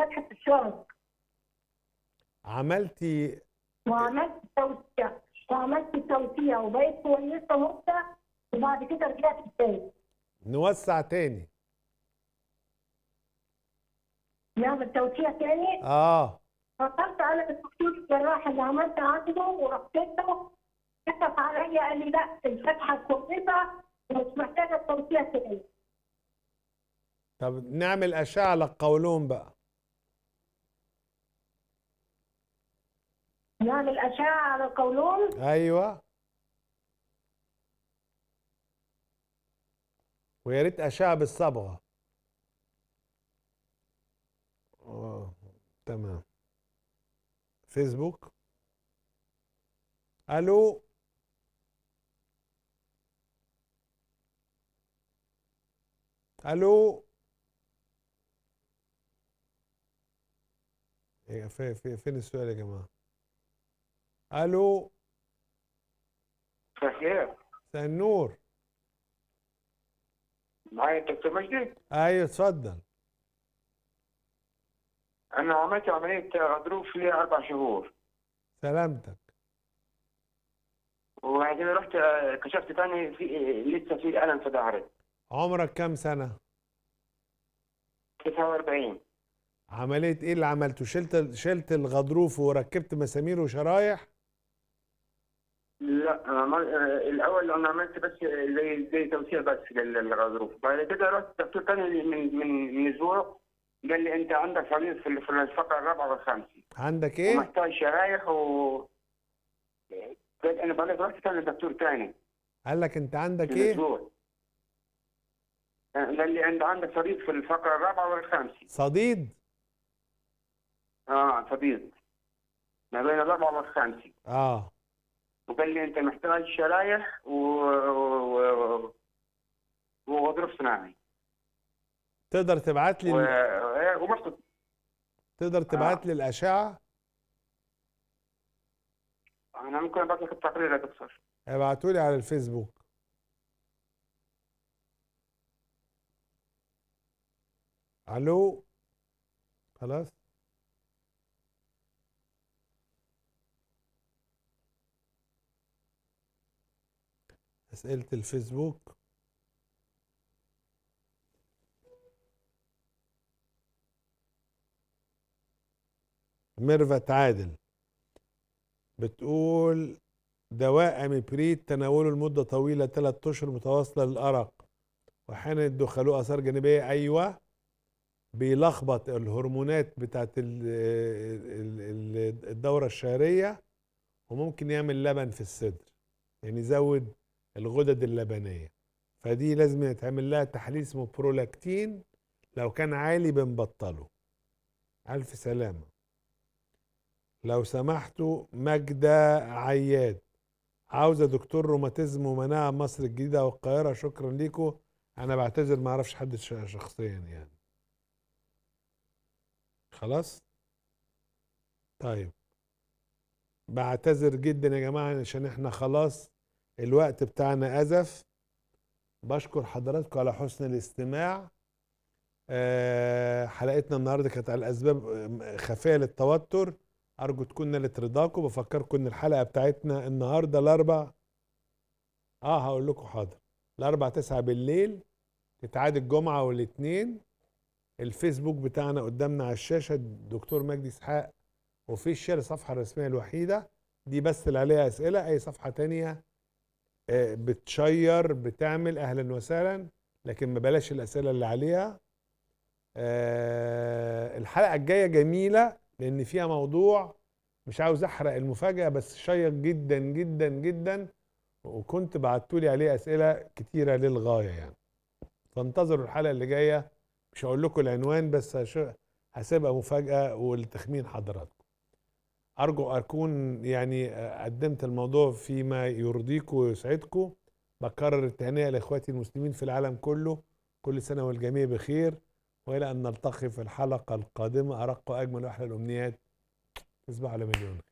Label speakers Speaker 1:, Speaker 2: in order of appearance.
Speaker 1: فتحة الشرج
Speaker 2: عملتي
Speaker 1: وعملت توسيع وعملت توسيع وبقيت كويسة مدة وبعد كده رجعت تاني
Speaker 2: نوسع تاني
Speaker 1: نعمل توسيع تاني
Speaker 2: اه
Speaker 1: فكرت انا الدكتور الجراح اللي عملت عنده ورحت له كشف عليا قال لي لا الفتحه كويسه ومش محتاجه توسيع تاني
Speaker 2: طب نعمل اشعه للقولون بقى
Speaker 1: نعمل اشعه على القولون
Speaker 2: ايوه ويا ريت اشعه بالصبغه اه تمام فيسبوك الو الو إيه، في في فين السؤال يا جماعه الو
Speaker 3: خير
Speaker 2: مساء النور
Speaker 3: معايا دكتور مجدي
Speaker 2: ايوه اتفضل
Speaker 3: انا عملت عمليه غضروف لي اربع شهور
Speaker 2: سلامتك
Speaker 3: وبعدين رحت آه، كشفت تاني في لسه في الم في ظهري
Speaker 2: عمرك كام سنه
Speaker 3: 49
Speaker 2: عمليه ايه اللي عملته شلت شلت الغضروف وركبت مسامير وشرايح
Speaker 3: لا عمل- آه، الاول انا عملت بس زي زي توسيع بس للغضروف بعد كده رحت دكتور تاني من من من اسبوع قال لي انت عندك صليب في في الفقره الرابعه والخامسه
Speaker 2: عندك ايه
Speaker 3: ومحتاج شرايح و قال انا بقول لك رحت تاني لدكتور تاني
Speaker 2: قال لك انت عندك
Speaker 3: من
Speaker 2: ايه
Speaker 3: اسبوع قال لي انت عندك صليب في الفقره الرابعه والخامسه
Speaker 2: صديد
Speaker 3: اه صديق ما بين الرابعه والخامسه
Speaker 2: اه
Speaker 3: وقال لي انت محتاج شرايح و... و... وغضروف صناعي
Speaker 2: تقدر تبعت لي
Speaker 3: و...
Speaker 2: ال-
Speaker 3: وبرضه
Speaker 2: تقدر تبعت لي الاشعه
Speaker 3: انا ممكن ابعت لك التقرير يا دكتور
Speaker 2: ابعتوا لي على الفيسبوك الو خلاص اسئله الفيسبوك ميرفت عادل بتقول دواء اميبريد تناوله لمده طويله ثلاث اشهر متواصله للارق واحيانا يدخلوه اثار جانبيه ايوه بيلخبط الهرمونات بتاعت ال- ال- ال- الدوره الشهريه وممكن يعمل لبن في الصدر يعني يزود الغدد اللبنيه فدي لازم يتعمل لها تحليل اسمه برولاكتين لو كان عالي بنبطله الف سلامه لو سمحتوا ماجدة عياد عاوزة دكتور روماتيزم ومناعة مصر الجديدة والقاهرة شكرا ليكم أنا بعتذر ما أعرفش حد ش- شخصيا يعني خلاص طيب بعتذر جدا يا جماعة عشان احنا خلاص الوقت بتاعنا أزف بشكر حضراتكم على حسن الاستماع آه، حلقتنا النهارده كانت على الاسباب آه، خفيه للتوتر ارجو تكون نالت رضاكم بفكركم ان الحلقه بتاعتنا النهارده الاربع اه هقول لكم حاضر الاربع تسعة بالليل تتعاد الجمعه والاثنين الفيسبوك بتاعنا قدامنا على الشاشه الدكتور مجدي اسحاق اوفيشال الصفحه الرسميه الوحيده دي بس اللي عليها اسئله اي صفحه تانية آه، بتشير بتعمل اهلا وسهلا لكن ما بلاش الاسئله اللي عليها آه، الحلقه الجايه جميله لان فيها موضوع مش عاوز احرق المفاجاه بس شيق جدا جدا جدا وكنت بعتولي عليه اسئله كتيره للغايه يعني فانتظروا الحلقه اللي جايه مش هقول لكم العنوان بس هش- هسيبها مفاجاه والتخمين حضراتكم ارجو اكون يعني قدمت الموضوع فيما يرضيكم ويسعدكم بكرر التهنئه لاخواتي المسلمين في العالم كله كل سنه والجميع بخير والى ان نلتقي في الحلقه القادمه ارق واجمل واحلى الامنيات تصبحوا على مليون